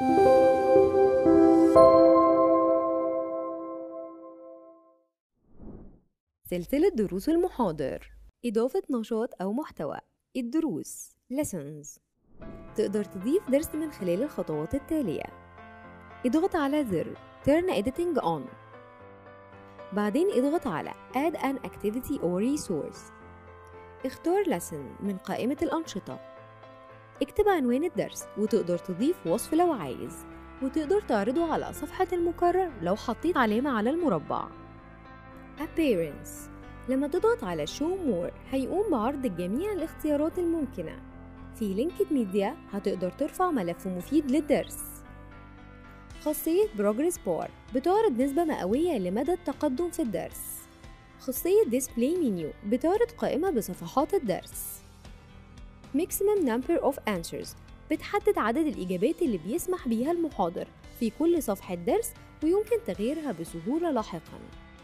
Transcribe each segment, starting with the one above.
سلسلة دروس المحاضر إضافة نشاط أو محتوى الدروس lessons تقدر تضيف درس من خلال الخطوات التالية اضغط على زر Turn Editing On بعدين اضغط على Add an Activity or Resource اختار lesson من قائمة الأنشطة اكتب عنوان الدرس وتقدر تضيف وصف لو عايز وتقدر تعرضه على صفحة المكرر لو حطيت علامة على المربع Appearance لما تضغط على Show More هيقوم بعرض جميع الاختيارات الممكنة في لينكد ميديا هتقدر ترفع ملف مفيد للدرس خاصية Progress Bar بتعرض نسبة مئوية لمدى التقدم في الدرس خاصية Display Menu بتعرض قائمة بصفحات الدرس Maximum Number of Answers بتحدد عدد الإجابات اللي بيسمح بيها المحاضر في كل صفحة درس ويمكن تغييرها بسهولة لاحقاً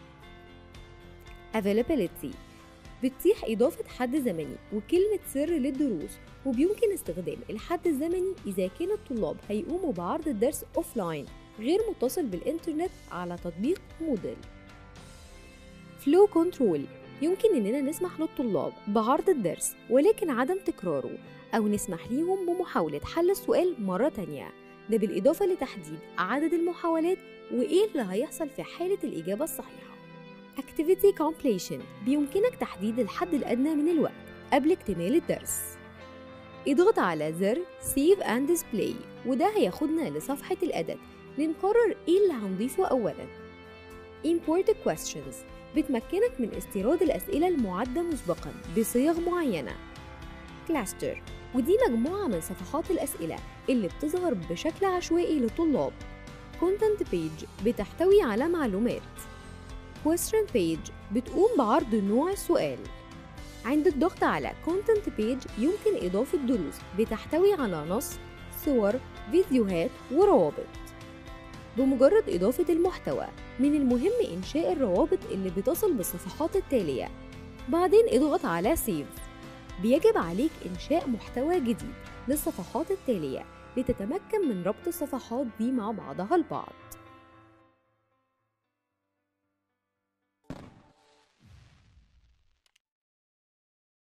Availability بتتيح إضافة حد زمني وكلمة سر للدروس وبيمكن استخدام الحد الزمني إذا كان الطلاب هيقوموا بعرض الدرس أوفلاين غير متصل بالإنترنت على تطبيق موديل فلو كنترول يمكن إننا نسمح للطلاب بعرض الدرس ولكن عدم تكراره أو نسمح ليهم بمحاولة حل السؤال مرة تانية ده بالإضافة لتحديد عدد المحاولات وإيه اللي هيحصل في حالة الإجابة الصحيحة Activity Completion بيمكنك تحديد الحد الأدنى من الوقت قبل اكتمال الدرس اضغط على زر Save and Display وده هياخدنا لصفحة الأداة لنقرر إيه اللي هنضيفه أولاً Import Questions بتمكنك من استيراد الأسئلة المعدة مسبقاً بصيغ معينة Cluster ودي مجموعة من صفحات الأسئلة اللي بتظهر بشكل عشوائي للطلاب Content Page بتحتوي على معلومات Question Page بتقوم بعرض نوع السؤال عند الضغط على Content Page يمكن إضافة دروس بتحتوي على نص صور فيديوهات وروابط بمجرد إضافة المحتوى من المهم إنشاء الروابط اللي بتصل بالصفحات التالية بعدين اضغط على Save بيجب عليك إنشاء محتوى جديد للصفحات التالية لتتمكن من ربط الصفحات دي مع بعضها البعض